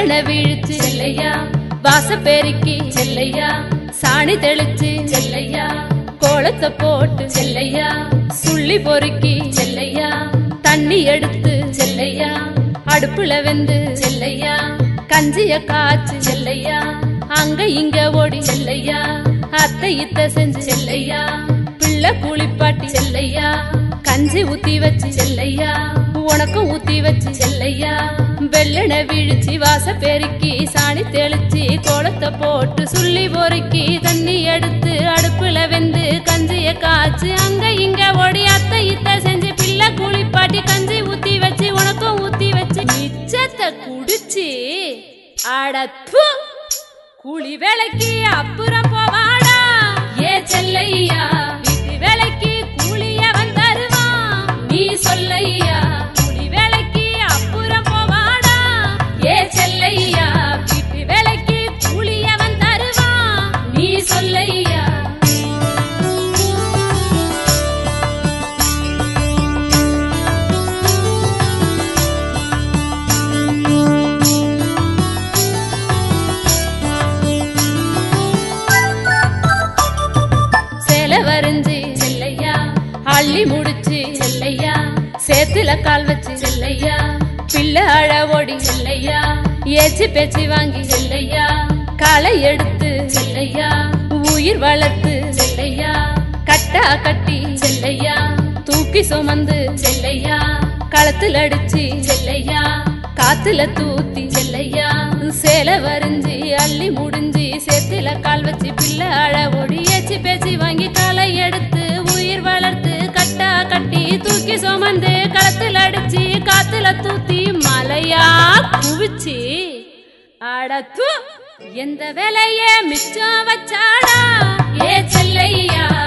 வெள்ளன வீழ்ச்சி செல்லையா வாச பெருக்கி செல்லையா சாணி தெளிச்சு செல்லையா கோலத்தை போட்டு செல்லையா சுள்ளி பொறுக்கி செல்லையா தண்ணி எடுத்து செல்லையா அடுப்புல வெந்து செல்லையா கஞ்சிய காய்ச்சி செல்லையா அங்க இங்க ஓடி செல்லையா அத்தை இத்த செஞ்சு செல்லையா பிள்ளை குளிப்பாட்டி செல்லையா கஞ்சி ஊத்தி வச்சு செல்லையா உனக்கும் ஊத்தி வச்சு செல்லையா வெள்ளன வீழ்ச்சி வாச பெருக்கி சாணி தெளிச்சு கோலத்தை போட்டு சுள்ளி பொறுக்கி தண்ணி எடுத்து அடுப்புல வெந்து கஞ்சிய காய்ச்சி அங்க இங்க ஓடி அத்தை இத்த செஞ்சு பிள்ளை குளிப்பாட்டி கஞ்சி ஊத்தி வச்சு உனக்கும் ஊத்தி வச்சு மிச்சத்தை குடிச்சு அடப்பு கூலி வேலைக்கு அப்புறம் போவாடா ஏ செல்லையா வீட்டு வேலைக்கு கூலிய வந்தருவான் நீ சொல்லையா கூலி வேலைக்கு அப்புறம் போவாடா ஏ செல்லையா வீட்டு வேலைக்கு கூலிய வந்தருவான் நீ சொல்லையா சேலை வரைஞ்சி செல்லையா அள்ளி முடிச்சு செல்லையா சேத்துல கால் வச்சு செல்லையா பிள்ளை அழ ஓடி செல்லையா ஏச்சு பேச்சு வாங்கி செல்லையா களை எடுத்து செல்லையா உயிர் வளர்த்து செல்லையா கட்டா கட்டி செல்லையா தூக்கி சுமந்து செல்லையா களத்துல அடிச்சு செல்லையா காத்துல தூத்தி செல்லையா சேலை வரைஞ்சி அள்ளி முடிஞ்சு சேத்துல கால் வச்சு பிள்ளை அழ ஓடி ஏச்சு பேச்சு வாங்கி களை எடுத்து உயிர் வளர்த்து கட்டா கட்டி தூக்கி சுமந்து களத்துல அடிச்சு காத்துல தூத்தி மலையா குவிச்சு அடத்து எந்த வேலைய மிச்சம் வச்சாடா ஏ செல்லையா